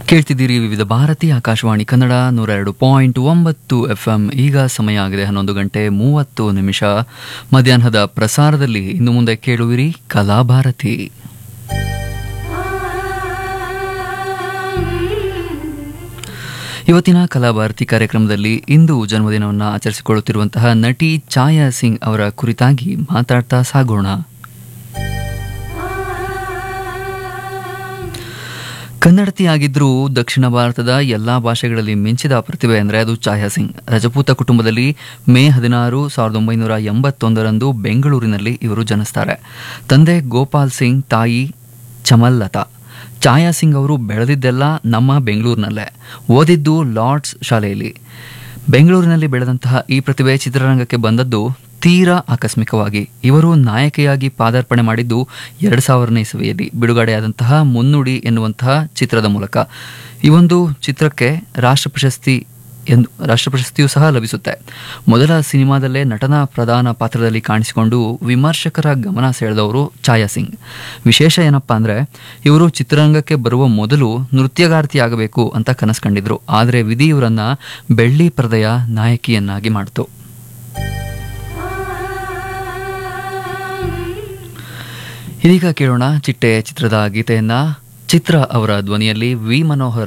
ಕೇಳ್ತಿದ್ದೀರಿ ವಿವಿಧ ಭಾರತಿ ಆಕಾಶವಾಣಿ ಕನ್ನಡ ನೂರ ಎರಡು ಪಾಯಿಂಟ್ ಒಂಬತ್ತು ಎಫ್ ಎಂ ಈಗ ಸಮಯ ಆಗಿದೆ ಹನ್ನೊಂದು ಗಂಟೆ ಮೂವತ್ತು ನಿಮಿಷ ಮಧ್ಯಾಹ್ನದ ಪ್ರಸಾರದಲ್ಲಿ ಇನ್ನು ಮುಂದೆ ಕೇಳುವಿರಿ ಕಲಾಭಾರತಿ ಇವತ್ತಿನ ಕಲಾಭಾರತಿ ಕಾರ್ಯಕ್ರಮದಲ್ಲಿ ಇಂದು ಜನ್ಮದಿನವನ್ನು ಆಚರಿಸಿಕೊಳ್ಳುತ್ತಿರುವಂತಹ ನಟಿ ಛಾಯಾ ಸಿಂಗ್ ಅವರ ಕುರಿತಾಗಿ ಮಾತಾಡ್ತಾ ಸಾಗೋಣ ಕನ್ನಡತಿಯಾಗಿದ್ದರೂ ದಕ್ಷಿಣ ಭಾರತದ ಎಲ್ಲಾ ಭಾಷೆಗಳಲ್ಲಿ ಮಿಂಚಿದ ಪ್ರತಿಭೆ ಅಂದರೆ ಅದು ಛಾಯಾ ಸಿಂಗ್ ರಜಪೂತ ಕುಟುಂಬದಲ್ಲಿ ಮೇ ಹದಿನಾರು ಸಾವಿರದ ಒಂಬೈನೂರ ಎಂಬತ್ತೊಂದರಂದು ಬೆಂಗಳೂರಿನಲ್ಲಿ ಇವರು ಜನಿಸ್ತಾರೆ ತಂದೆ ಗೋಪಾಲ್ ಸಿಂಗ್ ತಾಯಿ ಚಮಲ್ಲತಾ ಛಾಯಾ ಸಿಂಗ್ ಅವರು ಬೆಳೆದಿದ್ದೆಲ್ಲ ನಮ್ಮ ಬೆಂಗಳೂರಿನಲ್ಲೇ ಓದಿದ್ದು ಲಾರ್ಡ್ಸ್ ಶಾಲೆಯಲ್ಲಿ ಬೆಂಗಳೂರಿನಲ್ಲಿ ಬೆಳೆದಂತಹ ಈ ಪ್ರತಿಭೆ ಚಿತ್ರರಂಗಕ್ಕೆ ಬಂದದ್ದು ತೀರಾ ಆಕಸ್ಮಿಕವಾಗಿ ಇವರು ನಾಯಕಿಯಾಗಿ ಪಾದಾರ್ಪಣೆ ಮಾಡಿದ್ದು ಎರಡು ಸಾವಿರನೇ ಇಸವಿಯಲ್ಲಿ ಬಿಡುಗಡೆಯಾದಂತಹ ಮುನ್ನುಡಿ ಎನ್ನುವಂತಹ ಚಿತ್ರದ ಮೂಲಕ ಈ ಒಂದು ಚಿತ್ರಕ್ಕೆ ರಾಷ್ಟ್ರ ಪ್ರಶಸ್ತಿ ಎಂದು ರಾಷ್ಟ್ರ ಪ್ರಶಸ್ತಿಯೂ ಸಹ ಲಭಿಸುತ್ತೆ ಮೊದಲ ಸಿನಿಮಾದಲ್ಲೇ ನಟನ ಪ್ರಧಾನ ಪಾತ್ರದಲ್ಲಿ ಕಾಣಿಸಿಕೊಂಡು ವಿಮರ್ಶಕರ ಗಮನ ಸೆಳೆದವರು ಛಾಯಾ ಸಿಂಗ್ ವಿಶೇಷ ಏನಪ್ಪಾ ಅಂದರೆ ಇವರು ಚಿತ್ರರಂಗಕ್ಕೆ ಬರುವ ಮೊದಲು ನೃತ್ಯಗಾರ್ತಿಯಾಗಬೇಕು ಅಂತ ಕನಸು ಕಂಡಿದ್ರು ಆದರೆ ವಿಧಿ ಇವರನ್ನ ಬೆಳ್ಳಿ ಪರದೆಯ ನಾಯಕಿಯನ್ನಾಗಿ ಮಾಡಿತು ಇದೀಗ ಕೇಳೋಣ ಚಿಟ್ಟೆ ಚಿತ್ರದ ಗೀತೆಯನ್ನ ಚಿತ್ರ ಅವರ ಧ್ವನಿಯಲ್ಲಿ ವಿ ಮನೋಹರ್